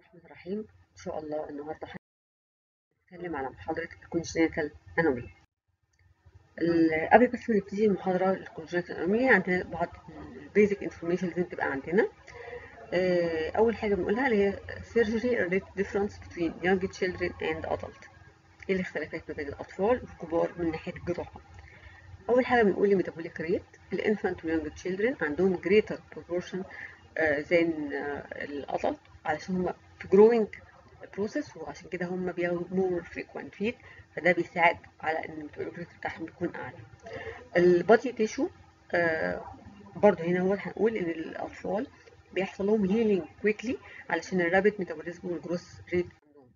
الرحمن الرحيم إن شاء الله النهاردة هنتكلم على محاضرة الكونجنتال أنومي قبل بس ما نبتدي المحاضرة الكونجنتال أنومي عندنا بعض البيزك انفورميشن لازم تبقى عندنا آه، أول حاجة بنقولها اللي هي surgery related difference between young children and adult إيه الاختلافات ما بين الأطفال والكبار من ناحية الجراحة أول حاجة بنقول الميتابوليك ريت الانفانت واليونج children عندهم greater proportion uh, than uh, الأدلت علشان هم في growing process وعشان كده هم بياخدوا more frequent feed فده بيساعد على ان الميتابوليك ريت بتاعهم يكون أعلى البادي تيشو uh, برضه هنا هو هنقول ان الأطفال بيحصل لهم healing quickly علشان الرابط ميتابوليزم والجروس ريت عندهم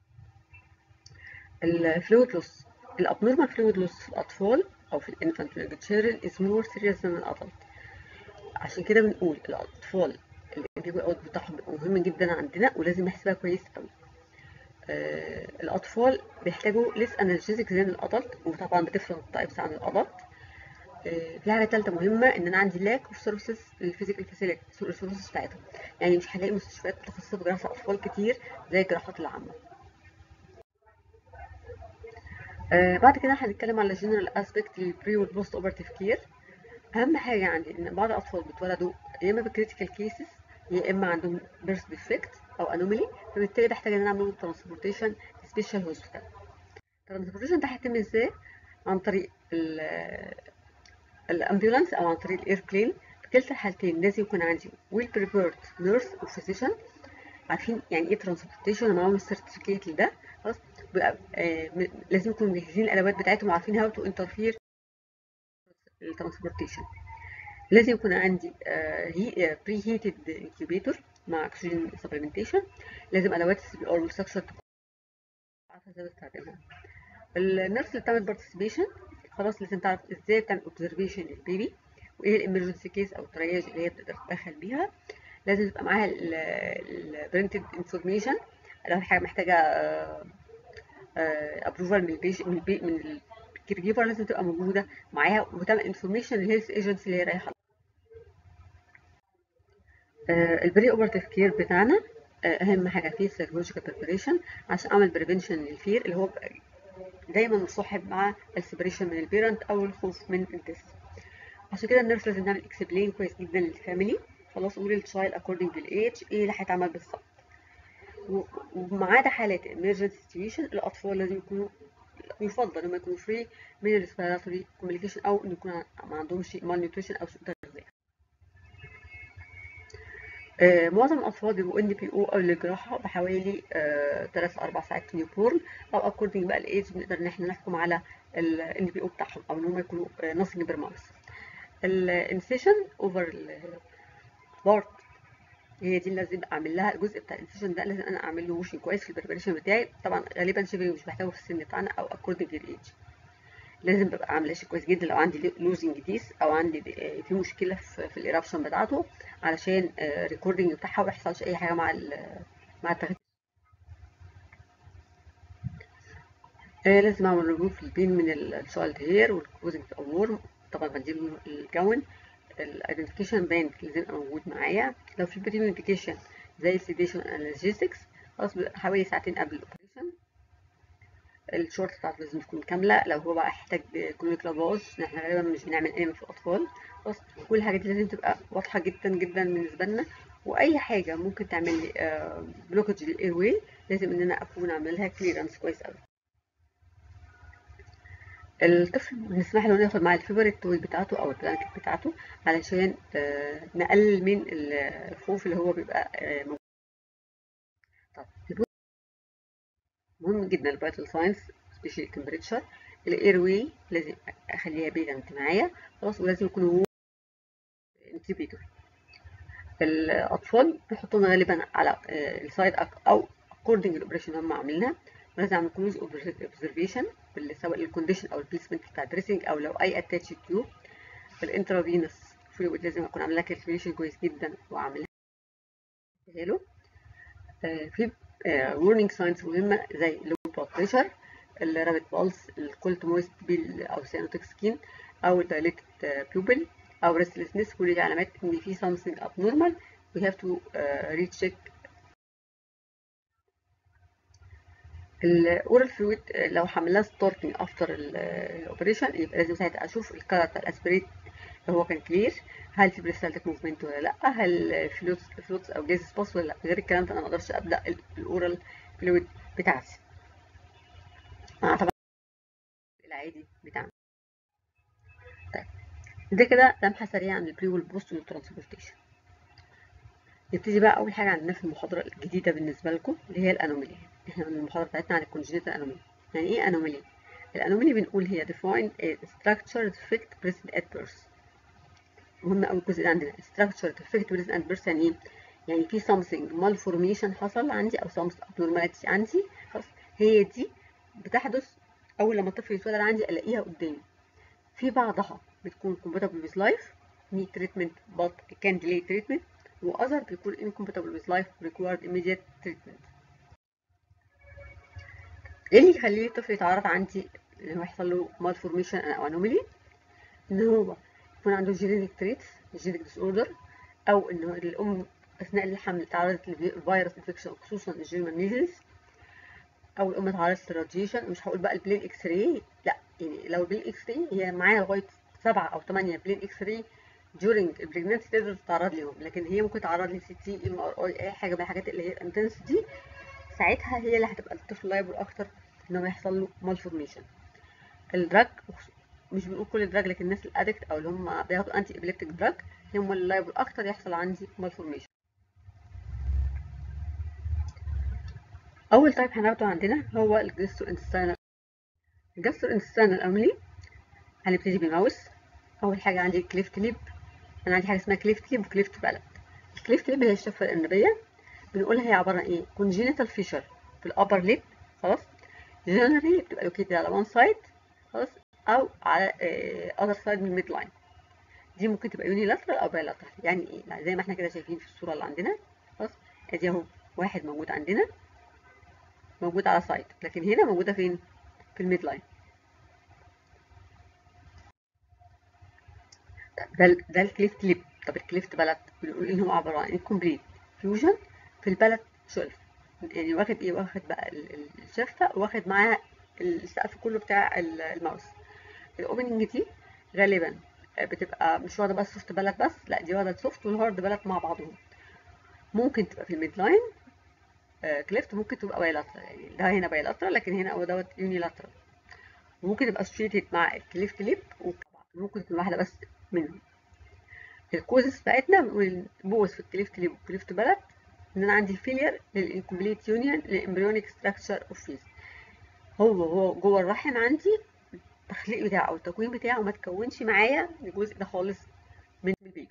الفلويد لوس الابنورمال فلويد لوس في الأطفال أو في الانفانت children is more serious than الأدلت عشان كده بنقول الأطفال الانتاج اوت بتاعهم مهم جدا عندنا ولازم نحسبها كويس قوي آه الأطفال بيحتاجوا ليس انرجيزك زي الأدلت وطبعا بتفرق التايبس عن الأدلت آه في حاجة تالتة مهمة إن أنا عندي لاك اوف سيرفيسز للفيزيكال فاسيلتي الريسورسز بتاعتهم يعني مش هلاقي مستشفيات متخصصة بجراحة الأطفال كتير زي الجراحات العامة آه بعد كده هنتكلم على جنرال اسبيكت للبري والبوست اوبرتيف كير اهم حاجه عندي ان بعض الاطفال بيتولدوا يا اما بكريتيكال كيسز يا اما عندهم بيرث ديفكت او انوميلي فبالتالي بحتاج ان انا اعمل لهم ترانسبورتيشن سبيشال هوسبيتال الترانسبورتيشن ده هيتم ازاي عن طريق الامبيولانس او عن طريق الاير بلين في كلتا الحالتين لازم يكون عندي ويل بريبيرد نيرس وفيزيشن عارفين يعني ايه ترانسبورتيشن ومعاهم السيرتيفيكيت لده خلاص بيبقى آه لازم يكونوا مجهزين الادوات بتاعتهم وعارفين هاو تو انترفير الترانسبورتيشن لازم يكون عندي بري هيتد انكيوبيتور مع اكسجين سبلمنتيشن لازم ادوات السي بي ار والسكشن تكون عارفه ازاي بستخدمها النيرس اللي بتعمل بارتيسيبيشن خلاص لازم تعرف ازاي بتعمل اوبزرفيشن للبيبي وايه الامرجنسي كيس او الترياج اللي هي بتقدر تدخل بيها لازم يبقى معاها البرنتد انفورميشن لو حاجه محتاجه ابروفال من البيش من البي من الكير جيفر لازم تبقى موجوده معاها وتعمل انفورميشن للهيلث ايجنسي اللي هي رايحه البري اوبرتيف كير بتاعنا اهم حاجه فيه سيرولوجيكال بريبريشن عشان اعمل بريفنشن للفير اللي هو دايما مصاحب مع السيبريشن من البيرنت او الخوف من الديس عشان كده النيرس لازم نعمل اكسبلين كويس جدا للفاميلي خلاص قول للتشايلد اكوردنج للايج ايه اللي هيتعمل بالظبط وما عدا حالات emergency situation الاطفال لازم يكونوا يفضل انهم يكونوا فري من الريسبيراتوري كوميونيكيشن او ان يكون ما عندهمش مال نيوتريشن او سوء تغذيه آه معظم الاطفال بيبقوا ان بي او او للجراحه بحوالي 3 ل 4 ساعات في نيو بورن او اكوردنج بقى الايج بنقدر ان احنا نحكم على الان بي او بتاعهم او ان هم يكونوا ناثينج بير ماوس الانسيشن اوفر بارت هي دي اللي لازم اعمل لها الجزء بتاع الانسيشن ده لازم انا اعمل له ووشنج كويس في البريبريشن بتاعي طبعا غالبا شبه مش بحتاجه في السن بتاعنا او اكوردنج للايج لازم ببقى عامله شيء كويس جدا لو عندي لوزنج ديس او عندي في مشكله في, في الايرابشن بتاعته علشان الريكوردنج بتاعها ما يحصلش اي حاجه مع مع التغذيه لازم اعمل ريموف البين من الشايلد هير والكلوزنج وورم طبعا بديله الجون الايدنتيفيكيشن باند لازم يبقى موجود معايا لو في بري ميديكيشن زي السيديشن انالجيزكس خلاص حوالي ساعتين قبل الاوبريشن الشورت بتاعته لازم تكون كامله لو هو بقى يحتاج كلينيكال باوز احنا غالبا مش بنعمل انمي في الاطفال خلاص كل الحاجات دي لازم تبقى واضحه جدا جدا بالنسبه لنا واي حاجه ممكن تعمل لي بلوكج للاير واي لازم ان انا اكون عامل لها كليرنس كويس قوي الطفل بنسمح له ياخد معاه الفيفوريت توي بتاعته او البلانكت بتاعته علشان آه نقلل من الخوف اللي هو بيبقى آه موجود طب مهم جدا الفيتال ساينس سبيشال تمبريتشر الاير واي لازم اخليها بيلنت معايا خلاص ولازم يكون هو انتيبيتور الاطفال بنحطهم غالبا على آه السايد او اكوردنج الاوبريشن هم عاملينها لازم اعمل كلوز اوبزرفيشن سواء الكونديشن او البليسمنت بتاع الدريسنج او لو اي اتاتش تيوب الانترافينوس فلويد لازم اكون عاملها كالكوليشن كويس جدا واعملها له آه في warning signs مهمه زي لو بلاد بريشر الرابت بالس الكولت مويست بيل او سيانوتيك سكين او الدايليتد بيوبل او ريستلسنس كل دي علامات ان في something abnormal we have to uh, recheck الاورال فلويد لو حملناه ستارتنج افتر الاوبريشن يبقى لازم ساعتها اشوف الكلر بتاع الاسبريت هو كان كلير هل في بريستالتيك موفمنت ولا لا هل فلوتس فلوتس او جاز باس ولا لا غير الكلام ده انا ما اقدرش ابدا الاورال فلويد بتاعتي مع طبعا العادي بتاعنا طيب ده كده لمحه سريعه عن البري والبوست والترانسبورتيشن نبتدي بقى اول حاجه عندنا في المحاضره الجديده بالنسبه لكم اللي هي الانوميلي احنا من المحاضره بتاعتنا عن الكونجنيتال انوميلي يعني ايه انوميلي الانوميلي بنقول هي defined a structure defect present at birth مهم قوي الجزء ده عندنا structure defect present at birth يعني ايه يعني في something malformation حصل عندي او some abnormality عندي خلاص هي دي بتحدث اول لما الطفل يتولد عندي الاقيها قدامي في بعضها بتكون compatible with life need treatment but can delay treatment وأذر بيكون incompatible with life required immediate treatment ايه اللي يخليه الطفل يتعرض عندي ان هو يحصل له malformation او anomaly ان هو يكون عنده genetic traits genetic disorder او ان الام اثناء الحمل تعرضت لفيروس انفكشن خصوصا الجيرمان ميزلز او الام اتعرضت للراديشن مش هقول بقى البلين اكس راي لا يعني لو البلين اكس راي هي معايا لغايه سبعة او ثمانية بلين اكس راي during البريجنانسي تقدر تتعرض لهم لكن هي ممكن تعرض لي سي تي ام ار اي اي حاجه من الحاجات اللي هي الانتنس دي ساعتها هي اللي هتبقى الطفل لايبل اكتر ان هو يحصل له مالفورميشن الدراج مش بنقول كل الدراج لكن الناس الادكت او اللي هم بياخدوا انتي ابليبتيك دراج هم اللي لايبل اكتر يحصل عندي مالفورميشن اول تايب هناخده عندنا هو الجستو انتستينال الجستو انتستينال املي هنبتدي بالماوس اول حاجه عندي كليفت ليب انا عندي حاجه اسمها كليفت ليب وكليفت بالت الكليفت ليب هي الشفه الانبيه بنقولها هي عباره عن ايه كونجينيتال فيشر في الابر ليب خلاص جنرالي بتبقى لوكيتد على وان سايد خلاص او على اذر سايد من الميد لاين دي ممكن تبقى يونيلاترال او بايلاترال يعني ايه يعني زي ما احنا كده شايفين في الصوره اللي عندنا خلاص ادي اهو واحد موجود عندنا موجود على سايد لكن هنا موجوده فين في الميد لاين ده ده الكليفت ليب طب الكليفت بلد بنقول ان هو عباره عن انكمبليت فيوجن في البلد شلف يعني واخد ايه واخد بقى الشفه واخد معاها السقف كله بتاع الماوس الاوبننج دي غالبا بتبقى مش واخده بس سوفت بلد بس لا دي واخده السوفت والهارد بلد مع بعضهم ممكن تبقى في الميد لاين كليفت ممكن تبقى بايلاترال يعني ده هنا بايلاترال لكن هنا هو دوت يونيلاترال وممكن تبقى ستريتد مع الكليفت ليب وممكن تكون واحده بس منهم الكوزس بتاعتنا بنقول بوث في الكليفت ليب والكليفت بلد ان انا عندي فيلير للانكمبليت يونيون للامبريونيك ستراكشر اوف فيز هو هو جوه الرحم عندي التخليق بتاعه او التكوين بتاعه ما تكونش معايا الجزء ده خالص من البيبي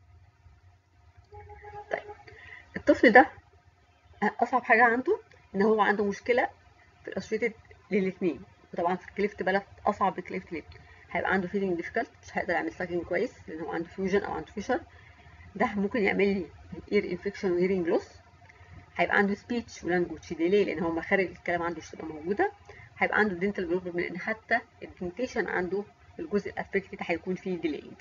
طيب الطفل ده اصعب حاجه عنده ان هو عنده مشكله في الاسوشيتد للاثنين وطبعا في الكليفت بلد اصعب من الكليفت ليب هيبقى عنده فيلينج ديفيكالت مش هيقدر يعمل ساكنج كويس لان هو عنده فيوجن او عنده فيشر ده ممكن يعمل لي اير انفكشن وهيرنج لوس هيبقى عنده سبيتش ولانجوج ديلي لان هو مخارج الكلام عنده مش تبقى موجوده هيبقى عنده دينتال بروبلم لان حتى الدنتيشن عنده الجزء الافكتد هيكون فيه ديلينج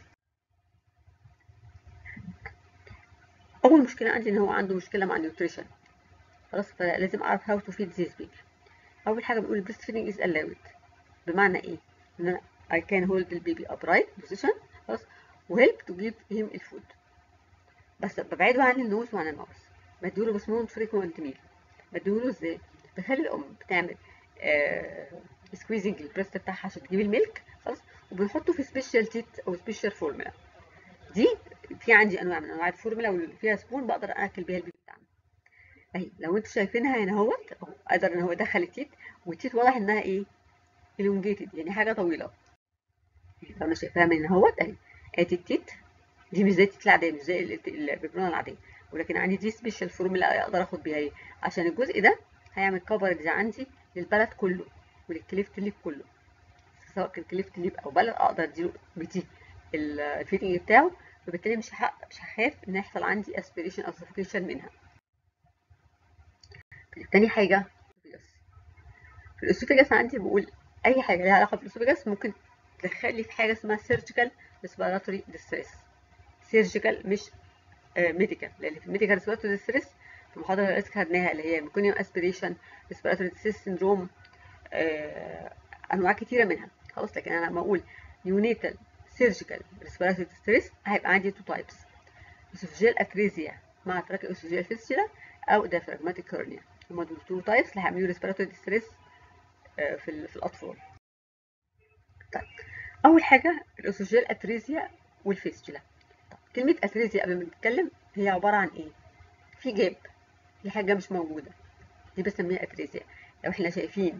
اول مشكله عندي ان هو عنده مشكله مع النيوتريشن خلاص فلازم اعرف هاو تو فيد ذيس بيبي اول حاجه بنقول البريست فيدنج از allowed بمعنى ايه ان انا I can hold the baby upright position خلاص وهيلب تو جيف هيم الفود بس ببعده عن النوز وعن الماوس بديله بسمون فريكوينت ميل بديله ازاي بخلي الام بتعمل آه سكويزنج البريست بتاعها عشان تجيب الميلك خلاص وبنحطه في سبيشال تيت او سبيشال فورمولا دي في عندي انواع من انواع الفورمولا واللي فيها سبون بقدر اكل بيها البيبي بتاعنا اهي لو انتوا شايفينها هنا اهوت قدر ان هو يدخل التيت والتيت واضح انها ايه elongated يعني حاجه طويله لو انا شايفاها من اهوت اهي ادي التيت دي مش زي التيت العاديه مش زي البيبرونه العاديه ولكن عندي دي سبيشال فورمولا اقدر اخد بيها ايه عشان الجزء ده هيعمل كفرج عندي للبلد كله وللكليفت ليب كله سواء كان كليفت ليب او بلد اقدر اديله بدي الفيتنج بتاعه وبالتالي مش هحق مش هخاف ان يحصل عندي اسبيريشن او سفوكيشن منها تاني حاجه في الاسوفيجاس عندي بقول اي حاجه ليها علاقه بالاسوفيجاس ممكن تدخلي في حاجه اسمها سيرجيكال ريسبيراتوري ديستريس سيرجيكال مش ميديكال لان في الميديكال ريسبيراتوري ديستريس في المحاضره اللي لسه خدناها اللي هي ميكونيوم اسبيريشن ريسبيراتوري ديسيس سيندروم آه انواع كتيره منها خلاص لكن انا لما اقول نيونيتال سيرجيكال ريسبيراتوري ستريس هيبقى عندي تو تايبس اسوفيجيال اتريزيا مع تراك اسوفيجيال فيستولا او ديافراجماتيك هيرنيا هما دول تو تايبس اللي هيعملوا ريسبيراتوري ستريس آه في, في الاطفال طيب اول حاجه الاسوفيجيال اتريزيا والفيستولا طب كلمه اتريزيا قبل ما نتكلم هي عباره عن ايه في جاب في حاجه مش موجوده دي بسميها اتريزيا لو احنا شايفين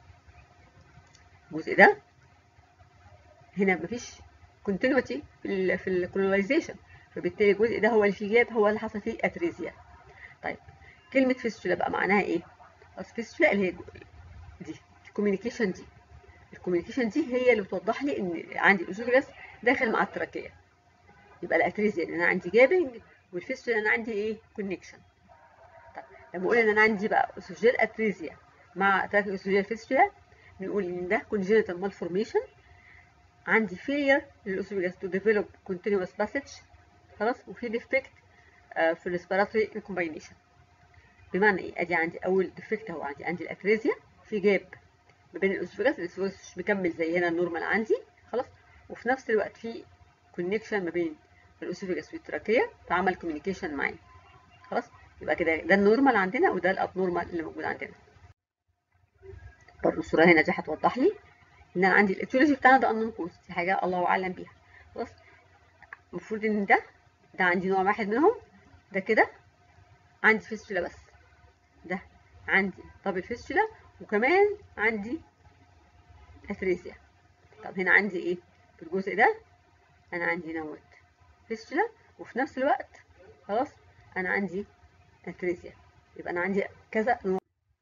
الجزء ده هنا مفيش كونتينيوتي في ال في الكولونيزيشن فبالتالي الجزء ده هو اللي فيه جاب هو اللي حصل فيه اتريزيا طيب كلمه فيستولا بقى معناها ايه اصل فيستولا اللي هي دي الكوميونيكيشن دي الكوميونيكيشن دي هي اللي بتوضح لي ان عندي الاسوفيجاس داخل مع التراكيه يبقى الاتريزيا ان انا عندي جابنج والفيستولا انا عندي ايه كونكشن طب لما اقول ان انا عندي بقى اسوفيجيال اتريزيا مع تراك اسوفيجيال فيستولا بنقول ان ده congenital malformation عندي failure للاسوفيجاس to develop continuous passage خلاص وفي ديفكت في الريسبيراتوري ريكومباينيشن بمعنى ايه ادي عندي اول ديفكت اهو عندي عندي الاتريزيا في جاب ما بين الاسوفيجاس الاسوفيجاس مش مكمل زي هنا النورمال عندي خلاص وفي نفس الوقت في كونكشن ما بين الاسوفيجاس والتراكيه فعمل كوميونيكيشن معايا خلاص يبقى كده ده النورمال عندنا وده الابنورمال اللي موجود عندنا برضه الصوره هنا دي هتوضح لي ان انا عندي الاتيولوجي بتاعنا ده انون كوز دي حاجه الله اعلم بيها خلاص المفروض ان ده ده عندي نوع واحد منهم ده كده عندي فيستولا بس ده عندي دبل فيستولا وكمان عندي اتريزيا طب هنا عندي ايه في الجزء ده انا عندي نوت فيستولا وفي نفس الوقت خلاص انا عندي اتريزيا يبقى انا عندي كذا نوع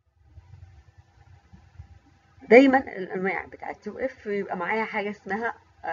دايما الانواع بتاعت تي اف يبقى معايا حاجه اسمها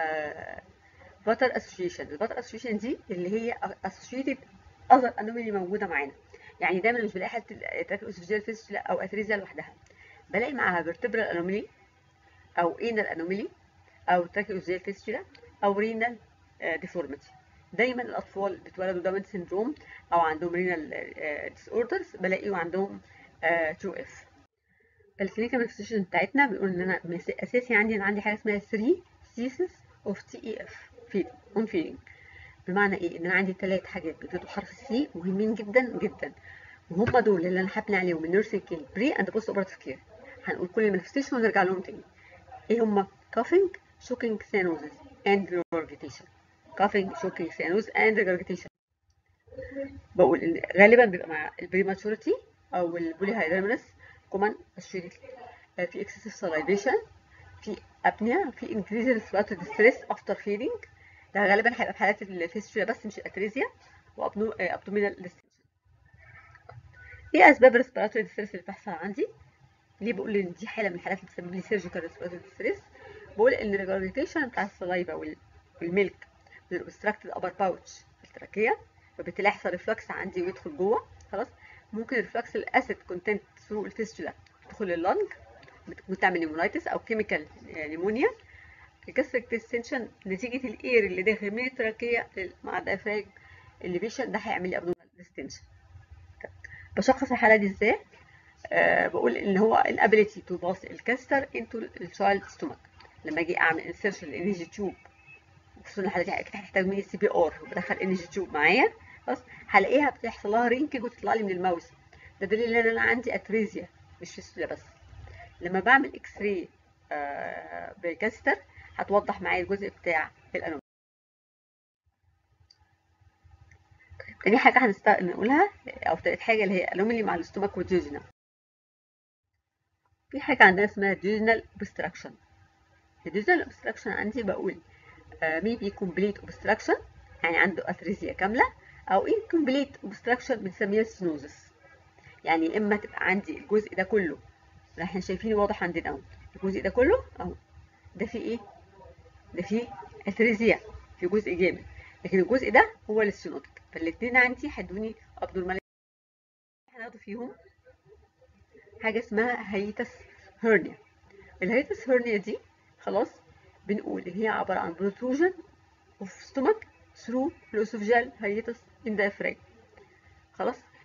باتر اسوشيشن الباتر اسوشيشن دي اللي هي اسوشيتد اذر انومالي موجوده معانا يعني دايما مش بلاقي حاله تراك اسوفيجيال فيستولا او اتريزيا لوحدها بلاقي معاها فيرتبرال انومالي او انال انومالي او تراك اسوفيجيال فيستولا او رينال ديفورميتي دايما الاطفال بيتولدوا داون سيندروم او عندهم رينال ديس اوردرز بلاقيهم عندهم 2 اف الكلينيكال مانيفستيشن بتاعتنا بنقول ان انا اساسي عندي انا عندي حاجه اسمها 3 سيسس اوف تي اي اف فيد اون فيدنج بمعنى ايه ان انا عندي ثلاث حاجات بيبتدوا حرف السي مهمين جدا جدا وهم دول اللي انا هبني عليهم النيرسينج كير بري اند بوست اوبراتيف كير هنقول كل المانيفستيشن ونرجع لهم تاني ايه هم كافينج شوكينج سينوزس اند ريجورجيتيشن كافينج شوكينج سينوز اند ريجورجيتيشن بقول ان غالبا بيبقى مع البريماتوريتي او البولي هايدرمنس كومان اسوشيتد في اكسسيف سلايفيشن في ابنيا في انكريز ريسبيراتوري ستريس افتر فيدنج ده غالبا هيبقى في حالات الفيستولا بس مش الاتريزيا وابدومينال ديستنشن ايه اسباب الريسبيراتوري ستريس اللي بتحصل عندي ليه بقول ان دي حاله من الحالات اللي بتسبب لي سيرجيكال ريسبيراتوري ستريس بقول ان الريجورجيتيشن بتاع السلايفا والميلك من الاوبستراكتد ابر باوتش التراكيه فبالتالي يحصل ريفلكس عندي ويدخل جوه خلاص ممكن ريفلكس الاسيد كونتنت ثرو الفيستولا تدخل اللنج ممكن تعمل نيمونايتس او كيميكال نيمونيا الجاستريك ديستنشن نتيجه الاير اللي داخل من التراكيه مع الدايفراج الليفيشن ده هيعمل لي ابنورمال ديستنشن بشخص الحاله دي ازاي أه بقول ان هو الابيليتي تو باس الكاستر انتو التشايلد ستومك لما اجي اعمل انسيرشن للانرجي تيوب خصوصا الحاله دي اكيد هتحتاج مني سي بي ار وبدخل انرجي تيوب معايا خلاص هلاقيها بتحصل لها رينكج وتطلع لي من الماوس ده دليل ان انا عندي اتريزيا مش فيستولا بس لما بعمل اكس راي آه بكاستر هتوضح معايا الجزء بتاع الانومي تاني حاجة هنست... نقولها أو تالت حاجة اللي هي أنوميلي مع الاستومك والجوجنا في حاجة عندنا اسمها جوجنال obstruction الجوجنال obstruction عندي بقول ميبي كومبليت obstruction يعني عنده أثريزيا كاملة أو incomplete obstruction بنسميها ستنوزس يعني إما تبقى عندي الجزء ده كله اللي احنا شايفينه واضح عندنا اهو الجزء ده كله اهو ده فيه ايه ده فيه اثريزيا في جزء جامد لكن الجزء ده هو السينوتيك فالاثنين عندي هيدوني ابنورمال هناخد فيهم حاجه اسمها هيتس هيرنيا الهيتس هيرنيا دي خلاص بنقول ان هي عباره عن بروتروجن اوف ستومك ثرو الاسوفجال هيتس ان diaphragm خلاص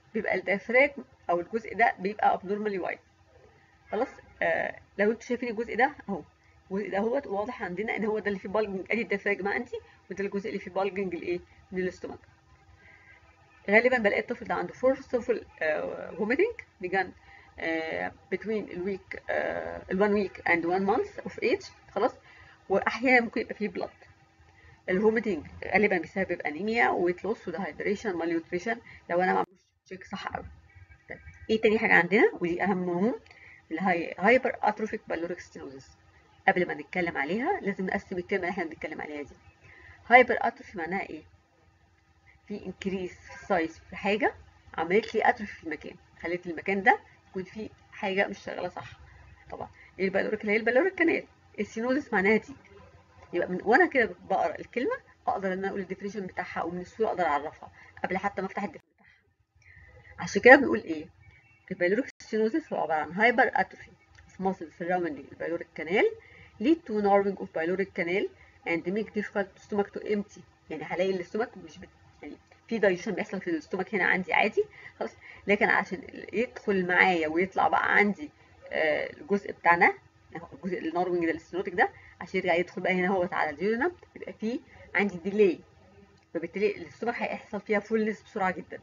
بيبقى الديافراجم او الجزء ده بيبقى abnormally وايد خلاص آه لو انتوا شايفين الجزء ده اهو الجزء ده اهوت واضح عندنا ان هو ده اللي فيه بالجنج ادي الديافراجم عندي وده الجزء اللي فيه بالجنج الايه من الاستومك غالبا بلاقي الطفل ده عنده forceful uh, vomiting began uh, between a week uh, one week and one month of age خلاص واحيانا ممكن يبقى فيه blood الفوميتنج غالبا بسبب انيميا ويت لوس ودهايدريشن مالنيوتريشن لو انا ما عملتش تشيك صح قوي طيب ايه تاني حاجه عندنا ودي اهمهم اللي هي هايبر اتروفيك بالوريك ستينوزس قبل ما نتكلم عليها لازم نقسم الكلمه اللي احنا بنتكلم عليها دي هايبر اتروفي معناها ايه في انكريس في السايز في حاجه عملت لي اتروفي في المكان خلت المكان ده يكون فيه حاجه مش شغاله صح طبعا البالوريك اللي هي البالوريك كانال السينوزس معناها دي يبقى من وانا كده بقرا الكلمه اقدر ان انا اقول الديفينيشن بتاعها ومن الصوره اقدر اعرفها قبل حتى ما افتح الديفينيشن بتاعها عشان كده بنقول ايه البالوريك ستينوزس هو عباره عن هايبر اتروفي of muscles surrounding the pyloric canal lead to narrowing of pyloric canal and make difficult to stomach to empty يعني هلاقي الاستومك مش بت... يعني في دايجيشن بيحصل في الاستومك هنا عندي عادي خلاص لكن عشان يدخل معايا ويطلع بقى عندي آه الجزء بتاعنا الجزء الناروينج ده الاستنوتيك ده عشان يرجع يدخل بقى هنا هو على الديودنم يبقى فيه عندي ديلي فبالتالي الاستومك هيحصل فيها فولنس بسرعه جدا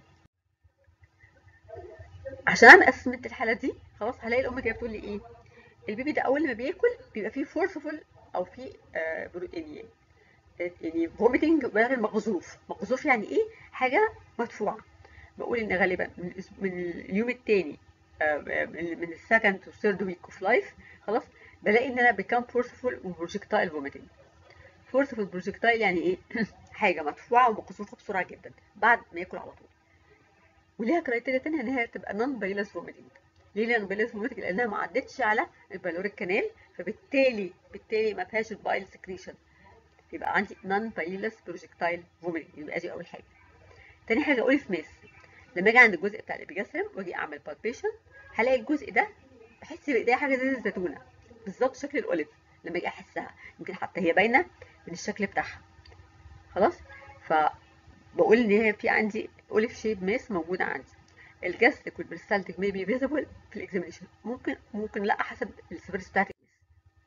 عشان انا قسمت الحاله دي خلاص هلاقي الام كده بتقول لي ايه البيبي ده اول ما بياكل بيبقى فيه فورسفول او فيه آه يعني يعني فوميتنج بدل مقذوف مقذوف يعني ايه حاجه مدفوعه بقول ان غالبا من, من اليوم الثاني آه من السكند تو ثيرد ويك اوف لايف خلاص بلاقي ان انا بيكام فورسفول وبروجكتايل فوميتنج فورسفول بروجكتايل يعني ايه حاجه مدفوعه ومقذوفه بسرعه جدا بعد ما ياكل على طول وليها كرايتيريا تانية ان هي تبقى نون بايلس فوميتنج ليه نون بايلس فوميتنج لانها ما عدتش على البالوريك كانال فبالتالي بالتالي ما فيهاش البايل سكريشن يبقى عندي نون بايلس بروجكتايل فوميتنج يبقى دي اول حاجه تاني حاجه اوليف ميس لما اجي عند الجزء بتاع الابيجاستريم واجي اعمل بالبيشن هلاقي الجزء ده بحس بايديا حاجه زي الزيتونه بالظبط شكل الاوليف لما اجي احسها يمكن حتى هي باينه من الشكل بتاعها خلاص فبقول ان هي في عندي اوليف شيب ميس موجوده عندي الجاستيك والبريستالتيك may be visible في الاكزامينشن ممكن ممكن لا حسب السيفيريتي بتاعت الميس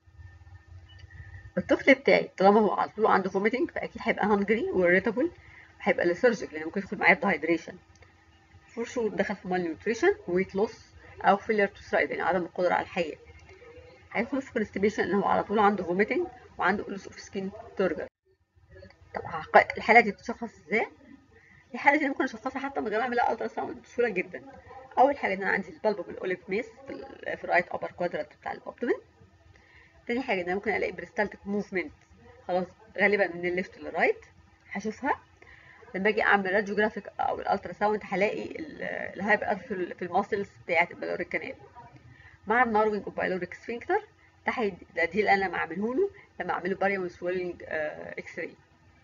الطفل بتاعي طالما هو على طول عنده فوميتنج فاكيد هيبقى هانجري واريتابل هيبقى ليثارجيك لان ممكن يدخل معايا في دهايدريشن فور شور دخل في مال نيوتريشن ويت لوس او فيلير تو ثرايف يعني عدم القدره على الحياه هيدخل في كونستيبيشن ان هو على طول عنده فوميتنج وعنده لوس اوف سكين تورجر طب الحاله دي بتشخص ازاي الحاله دي ممكن اشخصها حتى من غير ما اعمل الترا ساوند بسهوله جدا اول حاجه ان انا عندي البلب بالاوليف ميس في, في الرايت ابر كوادرانت بتاع الابدومين تاني حاجه ان انا ممكن الاقي بريستالتيك موفمنت خلاص غالبا من الليفت للرايت هشوفها لما اجي اعمل راديوجرافيك او الالترا ساوند هلاقي الهايبر في الماسلز بتاعت البالوريك كانال مع الناروينج اوف بايلوريك سفنكتر ده ده دي اللي انا بعمله له لما اعمله باريوم سويلنج اكس راي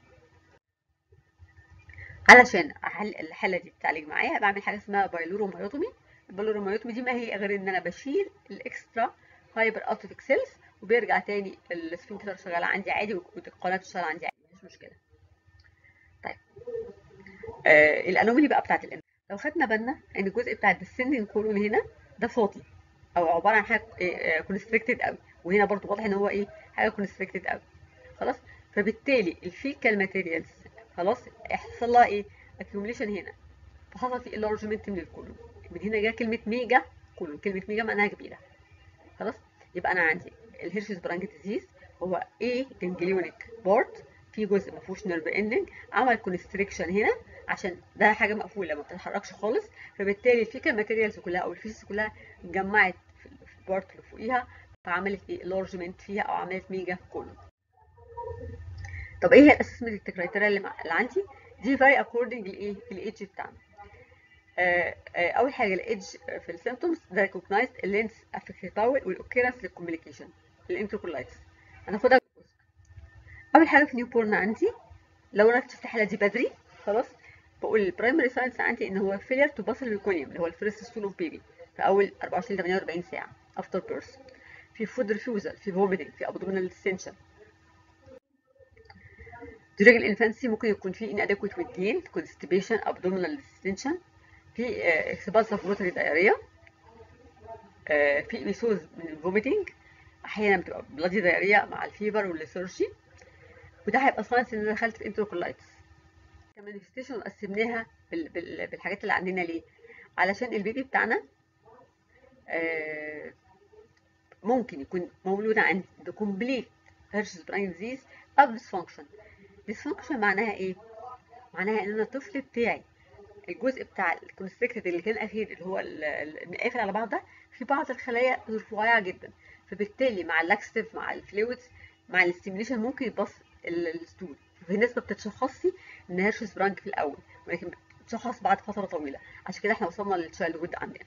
علشان احل الحاله دي تتعالج معايا بعمل حاجه اسمها بايلورومايوتومي البايلورومايوتومي دي ما هي غير ان انا بشيل الاكسترا هايبر اتروفيك سيلز وبيرجع تاني السفنكتر شغاله عندي عادي والقناه شغاله عندي عادي مفيش مشكله طيب آه الانومالي بقى بتاعت الام لو خدنا بالنا ان الجزء بتاع الديسندنج كولون هنا ده فاضي او عباره عن حاجه كونستريكتد قوي وهنا برضو واضح ان هو ايه حاجه كونستريكتد قوي خلاص فبالتالي الفيكال ماتيريالز خلاص هيحصل لها ايه اكيوميليشن هنا فحصل في انلارجمنت من الكولون من هنا جه كلمه ميجا كولون كلمه ميجا معناها كبيره خلاص يبقى انا عندي الهيرشيز برانك ديزيز هو ايه جنجليونيك بورت في جزء ما فيهوش نيرف اندنج عمل كونستريكشن هنا عشان ده حاجه مقفوله ما بتتحركش خالص فبالتالي الفيكال ماتيريالز كلها او الفيسز كلها اتجمعت في البارت اللي فوقيها فعملت ايه لارجمنت فيها او عملت ميجا كولون طب ايه هي الاسسمنت كرايتيريا اللي, اللي عندي دي فاري اكوردنج لايه الايدج بتاعنا آه آه اول حاجه الايدج في السيمبتومز ده ريكوجنايزد اللينس افكتد باول والاوكيرنس للكوميونيكيشن الانتركولايتس هناخدها اول حاجه في نيو بورن عندي لو انا اكتشفت الحاله دي بدري خلاص بقول البرايمري ساينس عندي ان هو فيلير تو باسل الكونيوم اللي هو الفيرست ستون اوف بيبي في اول 24 48 ساعه افتر بيرث في فود ريفيوزل في فوميتنج في ابدومينال ديستنشن during الانفانسي ممكن يكون في inadequate weight gain constipation abdominal distension في اكسبالسيف روتري دايريا في ايبيسوز من الفوميتنج احيانا بتبقى بلادي دايريا مع الفيبر والليسورشي وده هيبقى ساينس ان انا دخلت في انتروكولايتس كمانيفستيشن قسمناها بال... بال... بالحاجات اللي عندنا ليه علشان البيبي بتاعنا آه ممكن يكون مولود عند كومبليت هيرشز براين ديزيز او ديسفانكشن ديسفانكشن معناها ايه معناها ان انا الطفل بتاعي الجزء بتاع الكونستريكتد اللي كان اخير اللي هو القافل على بعض ده في بعض الخلايا رفيعه جدا فبالتالي مع اللاكستيف مع الفلويدز مع الاستيميليشن ممكن يبص الستول في ناس ما بتتشخصي ان هيرشز برانك في الاول ولكن بتتشخص بعد فتره طويله عشان كده احنا وصلنا للتشايلد هود عندنا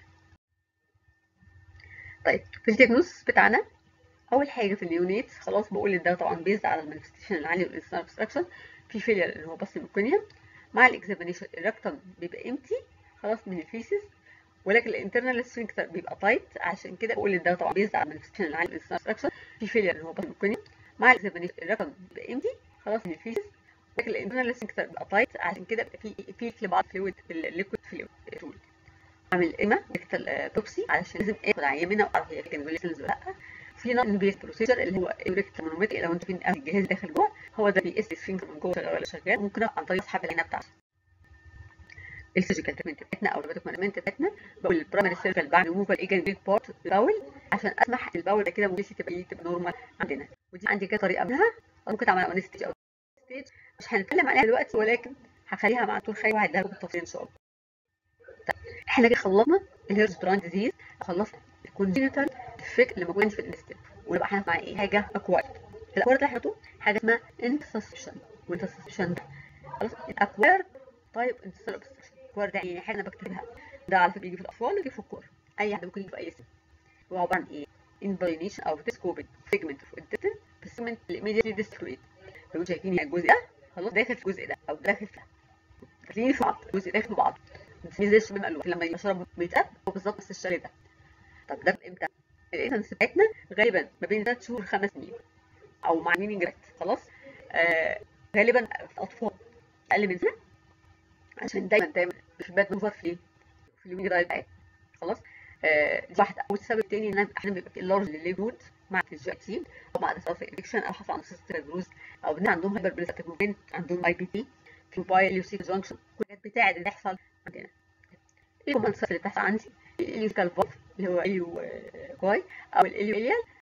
طيب في الدياجنوز بتاعنا اول حاجه في النيونيت خلاص بقول ان ده طبعا بيزد على المانيفستيشن العالي والانسان ابستراكشن في فيلير اللي هو بس الميكونيوم مع الاكزامينيشن الركتم بيبقى امتي خلاص من الفيسز ولكن الانترنال سفنكتر بيبقى تايت عشان كده بقول ان ده طبعا بيزد على المانيفستيشن العالي والانسان ابستراكشن في فيلير اللي هو بس الميكونيوم مع الاكزامينيشن الركتم بيبقى امتي خلاص من الفيسز ولكن الانترنال سفنكتر بيبقى تايت عشان كده بيبقى في في لبعض فلويد الليكويد فلويد اعمل اما ريكتال توكسي علشان لازم اخد عينه منها واعرف هي كان ولا لا في نوع من بيست بروسيجر اللي هو ايوريك ترمومتر لو انتوا فين الجهاز داخل جوه هو ده بيقيس السفنكتر من جوه شغال ولا شغال ممكن عن طريق اسحب العينه بتاعته السيرجيكال تريتمنت بتاعتنا او البيتك مانجمنت بتاعتنا بقول البرايمري سيرجيكال بعد ريموفال ايجن بارت الباول عشان اسمح الباول ده كده موبيليتي تبقى تبقى نورمال عندنا ودي عندي كده طريقه منها ممكن تعمل اون ستيج او ستيج مش هنتكلم عليها دلوقتي ولكن هخليها مع دكتور خالد وهديها لكم بالتفصيل ان شاء الله طيب احنا كده خلصنا الهيرز براند ديزيز خلصنا الكونجينيتال ديفكت اللي موجود في الانستيب ونبقى احنا مع ايه حاجه اكوايرد الاكوايرد اللي هنحطه حاجه اسمها انتسسبشن وانتسسبشن ده خلاص الاكوايرد طيب انتسسبشن الاكوايرد يعني حاجه انا بكتبها ده على فكره بيجي في الاطفال ويجي في الكبار اي حد ممكن يجي في اي سن هو عباره عن ايه انفاينيشن او تسكوبيك فيجمنت في الديتن بيسمنت الايميديتلي ديسترويد لو انتوا شايفين الجزء ده خلاص داخل في الجزء ده او داخل في داخلين في بعض الجزء داخل في بعض مش زي الشمام الوان لما يشرب بيتقب هو بالظبط نفس الشكل ده طب ده امتى؟ الانسنس بتاعتنا غالبا ما بين 3 شهور خمس سنين او مع مينينج ريت خلاص آه غالبا في اطفال اقل من سنه عشان دايما دايما في باد نظر في في اليومين دايت بتاعتنا خلاص آه دي واحده والسبب الثاني ان احنا بيبقى في اللارج ليفود مع الجاكسين او مع الاساس انفكشن او حصل عندهم سيستم بروز او بنات عندهم هايبر بليستيك موفمنت عندهم اي بي تي في موبايل يوسيك جانكشن كل ده بتاعد اللي يحصل عندنا ايه الكومنتس اللي بتحصل عندي اليوكال فولف اللي هو اليو كواي او الاليو اليال